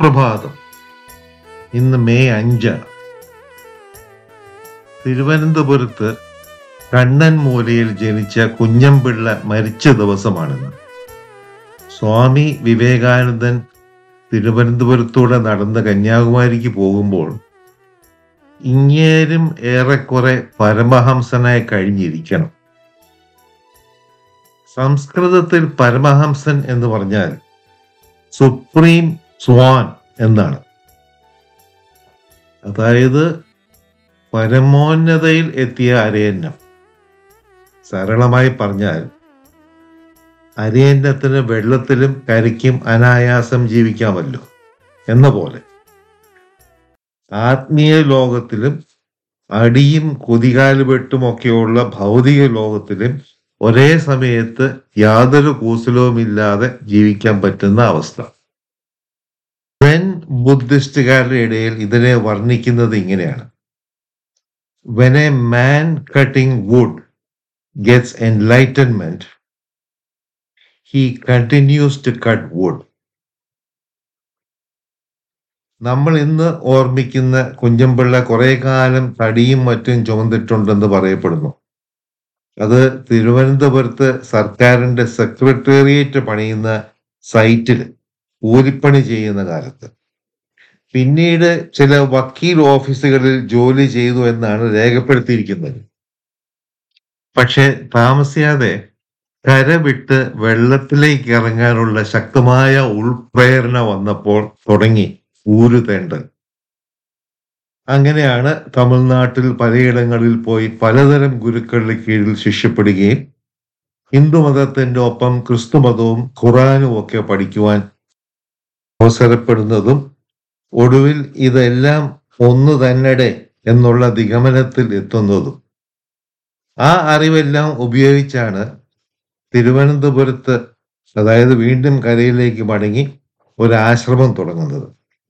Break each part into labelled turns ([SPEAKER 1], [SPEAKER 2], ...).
[SPEAKER 1] സുപ്രഭാതം ഇന്ന് മെയ് അഞ്ചാണ് തിരുവനന്തപുരത്ത് കണ്ണൻ മൂലയിൽ ജനിച്ച കുഞ്ഞമ്പിള്ള മരിച്ച ദിവസമാണിന്ന് സ്വാമി വിവേകാനന്ദൻ തിരുവനന്തപുരത്തൂടെ നടന്ന് കന്യാകുമാരിക്ക് പോകുമ്പോൾ ഇങ്ങേരും ഏറെക്കുറെ പരമഹംസനായി കഴിഞ്ഞിരിക്കണം സംസ്കൃതത്തിൽ പരമഹംസൻ എന്ന് പറഞ്ഞാൽ സുപ്രീം സ്വാൻ എന്നാണ് അതായത് പരമോന്നതയിൽ എത്തിയ അരയന്നം സരളമായി പറഞ്ഞാൽ അരയന്നത്തിന് വെള്ളത്തിലും കരിക്കും അനായാസം ജീവിക്കാമല്ലോ എന്ന പോലെ ആത്മീയ ലോകത്തിലും അടിയും കുതികാലുവെട്ടുമൊക്കെയുള്ള ഭൗതിക ലോകത്തിലും ഒരേ സമയത്ത് യാതൊരു കൂസലവുമില്ലാതെ ജീവിക്കാൻ പറ്റുന്ന അവസ്ഥ വെൻ ബുദ്ധിസ്റ്റുകാരുടെ ഇടയിൽ ഇതിനെ വർണ്ണിക്കുന്നത് ഇങ്ങനെയാണ് when a man cutting wood gets enlightenment he continues to cut wood നമ്മൾ ഇന്ന് ഓർമ്മിക്കുന്ന കുഞ്ചമ്പിള്ള കുറെ കാലം തടിയും മറ്റും ചുമന്നിട്ടുണ്ടെന്ന് പറയപ്പെടുന്നു അത് തിരുവനന്തപുരത്ത് സർക്കാരിന്റെ സെക്രട്ടേറിയറ്റ് പണിയുന്ന സൈറ്റിൽ കൂലിപ്പണി ചെയ്യുന്ന കാലത്ത് പിന്നീട് ചില വക്കീൽ ഓഫീസുകളിൽ ജോലി ചെയ്തു എന്നാണ് രേഖപ്പെടുത്തിയിരിക്കുന്നത് പക്ഷെ താമസിയാതെ കര വിട്ട് വെള്ളത്തിലേക്ക് ഇറങ്ങാനുള്ള ശക്തമായ ഉൾപ്രേരണ വന്നപ്പോൾ തുടങ്ങി ഊരുതേണ്ടൽ അങ്ങനെയാണ് തമിഴ്നാട്ടിൽ പലയിടങ്ങളിൽ പോയി പലതരം ഗുരുക്കളുടെ കീഴിൽ ശിഷ്യപ്പെടുകയും ഹിന്ദുമതത്തിന്റെ ഒപ്പം ക്രിസ്തുമതവും ഖുറാനും ഒക്കെ പഠിക്കുവാൻ അവസരപ്പെടുന്നതും ഒടുവിൽ ഇതെല്ലാം ഒന്നു തന്നെടെ എന്നുള്ള നിഗമനത്തിൽ എത്തുന്നതും ആ അറിവെല്ലാം ഉപയോഗിച്ചാണ് തിരുവനന്തപുരത്ത് അതായത് വീണ്ടും കരയിലേക്ക് മടങ്ങി ഒരു ആശ്രമം തുടങ്ങുന്നത്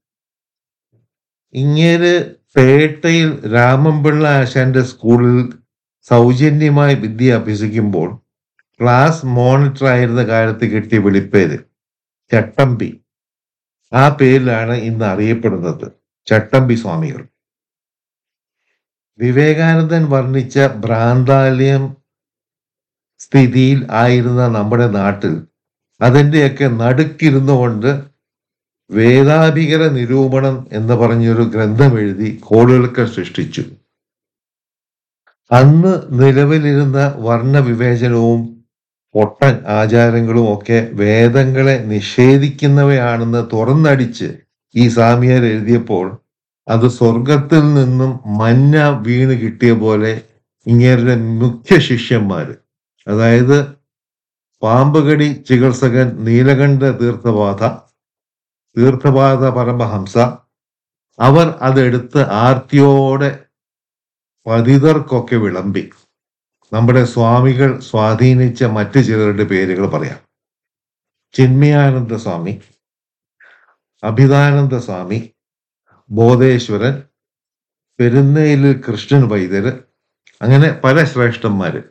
[SPEAKER 1] ഇങ്ങേര് പേട്ടയിൽ രാമൻപിള്ള ആശാന്റെ സ്കൂളിൽ സൗജന്യമായി വിദ്യ അഭ്യസിക്കുമ്പോൾ ക്ലാസ് മോണിറ്റർ ആയിരുന്ന കാലത്ത് കിട്ടിയ വിളിപ്പേര് ചട്ടമ്പി ആ പേരിലാണ് ഇന്ന് അറിയപ്പെടുന്നത് ചട്ടമ്പി സ്വാമികൾ വിവേകാനന്ദൻ വർണ്ണിച്ച ഭ്രാന്താലയം സ്ഥിതിയിൽ ആയിരുന്ന നമ്മുടെ നാട്ടിൽ അതിൻ്റെയൊക്കെ നടുക്കിരുന്നു കൊണ്ട് വേദാഭികര നിരൂപണം എന്ന് പറഞ്ഞൊരു ഗ്രന്ഥം എഴുതി കോളുകൾക്ക് സൃഷ്ടിച്ചു അന്ന് നിലവിലിരുന്ന വർണ്ണവിവേചനവും പൊട്ടൻ ആചാരങ്ങളും ഒക്കെ വേദങ്ങളെ നിഷേധിക്കുന്നവയാണെന്ന് തുറന്നടിച്ച് ഈ സാമിയാർ എഴുതിയപ്പോൾ അത് സ്വർഗത്തിൽ നിന്നും മഞ്ഞ വീണ് കിട്ടിയ പോലെ ഇങ്ങേരുടെ മുഖ്യ ശിഷ്യന്മാര് അതായത് പാമ്പുകടി ചികിത്സകൻ നീലകണ്ഠ തീർത്ഥപാത തീർത്ഥപാത പരമഹംസ അവർ അതെടുത്ത് ആർത്തിയോടെ പതിതർക്കൊക്കെ വിളമ്പി നമ്മുടെ സ്വാമികൾ സ്വാധീനിച്ച മറ്റു ചിലരുടെ പേരുകൾ പറയാം ചിന്മയാനന്ദ സ്വാമി അഭിതാനന്ദ സ്വാമി ബോധേശ്വരൻ പെരുന്നയിലിൽ കൃഷ്ണൻ വൈദ്യര് അങ്ങനെ പല ശ്രേഷ്ഠന്മാര്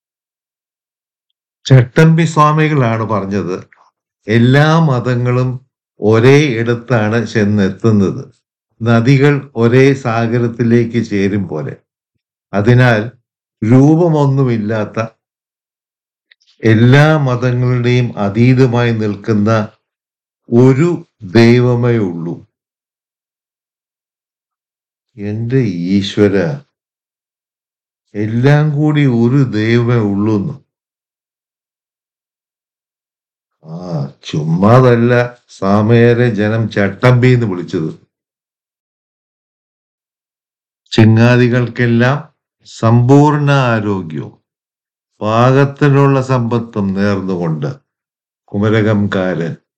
[SPEAKER 1] ചട്ടമ്പി സ്വാമികളാണ് പറഞ്ഞത് എല്ലാ മതങ്ങളും ഒരേ ഇടത്താണ് ചെന്നെത്തുന്നത് നദികൾ ഒരേ സാഗരത്തിലേക്ക് ചേരും പോലെ അതിനാൽ രൂപമൊന്നുമില്ലാത്ത എല്ലാ മതങ്ങളുടെയും അതീതമായി നിൽക്കുന്ന ഒരു ദൈവമേ ഉള്ളൂ എന്റെ ഈശ്വര എല്ലാം കൂടി ഒരു ദൈവമേ ഉള്ളൂ എന്ന് ആ ചുമ്മാതല്ല സാമയരെ ജനം ചട്ടമ്പി എന്ന് വിളിച്ചത് ചിങ്ങാദികൾക്കെല്ലാം സമ്പൂർണ്ണ ആരോഗ്യവും പാകത്തിനുള്ള സമ്പത്തും നേർന്നുകൊണ്ട് കുമരകംകാരൻ